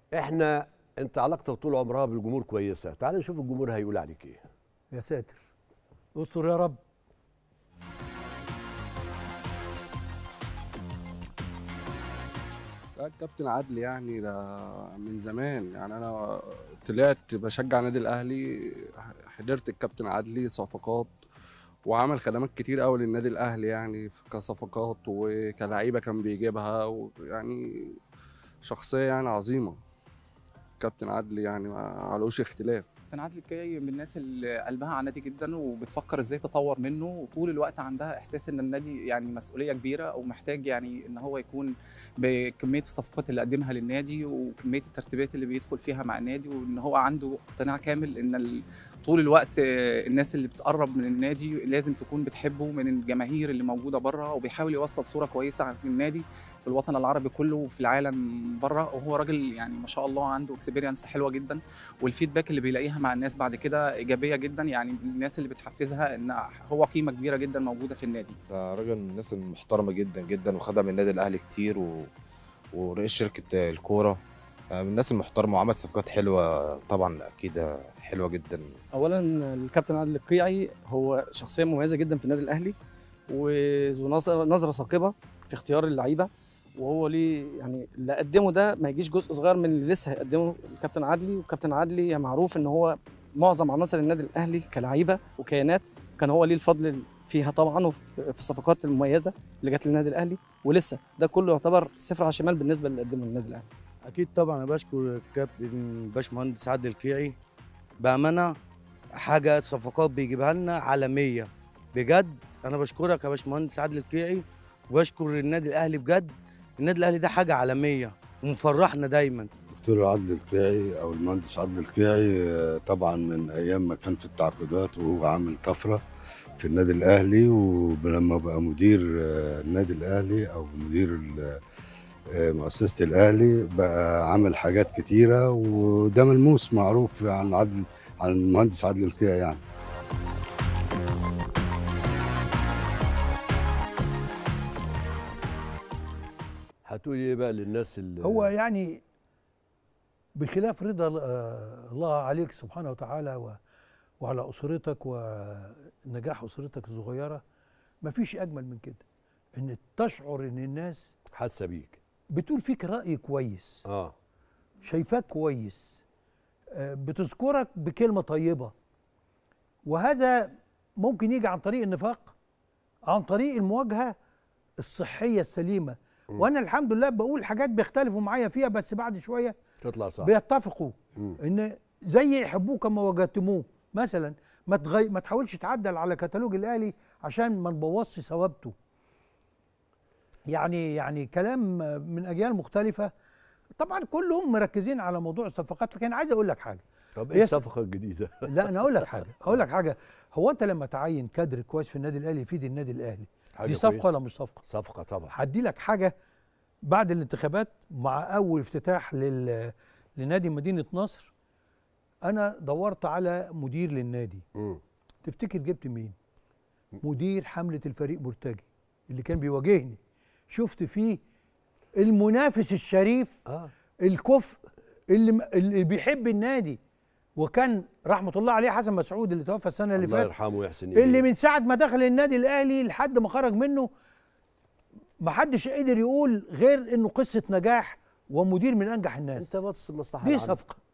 احنا انت علاقتك طول عمرها بالجمهور كويسه تعال نشوف الجمهور هيقول عليك ايه يا ساتر استر يا رب لا الكابتن عدلي يعني ده من زمان يعني انا طلعت بشجع نادي الاهلي حضرت الكابتن عدلي صفقات وعمل خدمات كتير قوي للنادي الاهلي يعني كصفقات وكلعيبه كان بيجيبها ويعني شخصيه يعني عظيمه كابتن عدلي يعني ما علوش اختلاف كابتن عادل الكاي من الناس اللي قلبها على النادي جدا وبتفكر ازاي تطور منه وطول الوقت عندها احساس ان النادي يعني مسؤوليه كبيره ومحتاج يعني ان هو يكون بكميه الصفقات اللي قدمها للنادي وكميه الترتيبات اللي بيدخل فيها مع النادي وان هو عنده اقتناع كامل ان ال- طول الوقت آه، الناس اللي بتقرب من النادي لازم تكون بتحبه من الجماهير اللي موجوده بره وبيحاول يوصل صوره كويسه عن النادي في الوطن العربي كله وفي العالم بره وهو راجل يعني ما شاء الله عنده اكسبيرينس حلوه جدا والفيدباك اللي بيلاقيها مع الناس بعد كده ايجابيه جدا يعني الناس اللي بتحفزها ان هو قيمه كبيره جدا موجوده في النادي ده راجل من الناس المحترمه جدا جدا وخدم النادي الاهلي كتير و... ورئيس شركه الكوره آه، من الناس المحترمه وعمل صفقات حلوه طبعا اكيد حلوه جدا اولا الكابتن عادل القيعي هو شخصيه مميزه جدا في النادي الاهلي وذو نظره نظره ثاقبه في اختيار اللعيبه وهو ليه يعني اللي قدمه ده ما يجيش جزء صغير من اللي لسه هيقدمه الكابتن عادلي والكابتن عادلي معروف ان هو معظم عناصر النادي الاهلي كلعيبه وكيانات كان هو ليه الفضل فيها طبعا وفي في الصفقات المميزه اللي جت للنادي الاهلي ولسه ده كله يعتبر صفر على الشمال بالنسبه للي قدمه النادي الاهلي اكيد طبعا انا بشكر الكابتن باشمهندس عادل القيعي بامانه حاجه صفقات بيجيبها لنا عالميه بجد انا بشكرك يا باشمهندس عادل القيعي وبشكر النادي الاهلي بجد النادي الاهلي ده حاجه عالميه ومفرحنا دايما دكتور عادل القيعي او المهندس عادل القيعي آه، طبعا من ايام ما كان في التعاقدات وهو عامل طفره في النادي الاهلي ولما بقى مدير آه، النادي الاهلي او مدير ال- آه، مؤسسه الاهلي بقى عامل حاجات كتيره وده ملموس معروف عن عادل عن المهندس عادل القيعي يعني هتقول ايه بقى للناس اللي هو يعني بخلاف رضا آه، الله عليك سبحانه وتعالى و- وعلى اسرتك ونجاح اسرتك الصغيره مفيش اجمل من كده ان تشعر ان الناس حاسه بيك بتقول فيك راي كويس اه شايفاك كويس آه، بتذكرك بكلمه طيبه وهذا ممكن يجي عن طريق النفاق عن طريق المواجهه الصحيه السليمه مم. وانا الحمد لله بقول حاجات بيختلفوا معايا فيها بس بعد شويه تطلع صح بيتفقوا مم. ان زي يحبوه كما وجدتموه مثلا ما تغي... ما تحاولش تعدل على كتالوج الاهلي عشان ما نبوظش ثوابته يعني يعني كلام من اجيال مختلفه طبعا كلهم مركزين على موضوع الصفقات لكن عايز اقول لك حاجه طب هي ايه س- الصفقه الجديده لا انا اقول لك حاجه اقول لك حاجه هو انت لما تعين كادر كويس في النادي الاهلي يفيد النادي الاهلي حاجة دي صفقه كويسة. ولا مش صفقه صفقه طبعا هدي لك حاجه بعد الانتخابات مع اول افتتاح لل... لنادي مدينه نصر انا دورت على مدير للنادي مم. تفتكر جبت مين مدير حمله الفريق مرتجي اللي كان بيواجهني شفت فيه المنافس الشريف اه الكفء اللي, م- اللي بيحب النادي وكان رحمه الله عليه حسن مسعود اللي توفى السنه اللي الله فاتت يرحمه ويحسن اللي إليه. من ساعه ما دخل النادي الاهلي لحد ما خرج منه ما حدش قدر يقول غير انه قصه نجاح ومدير من انجح الناس انت بص مصلحه دي العامة. صفقه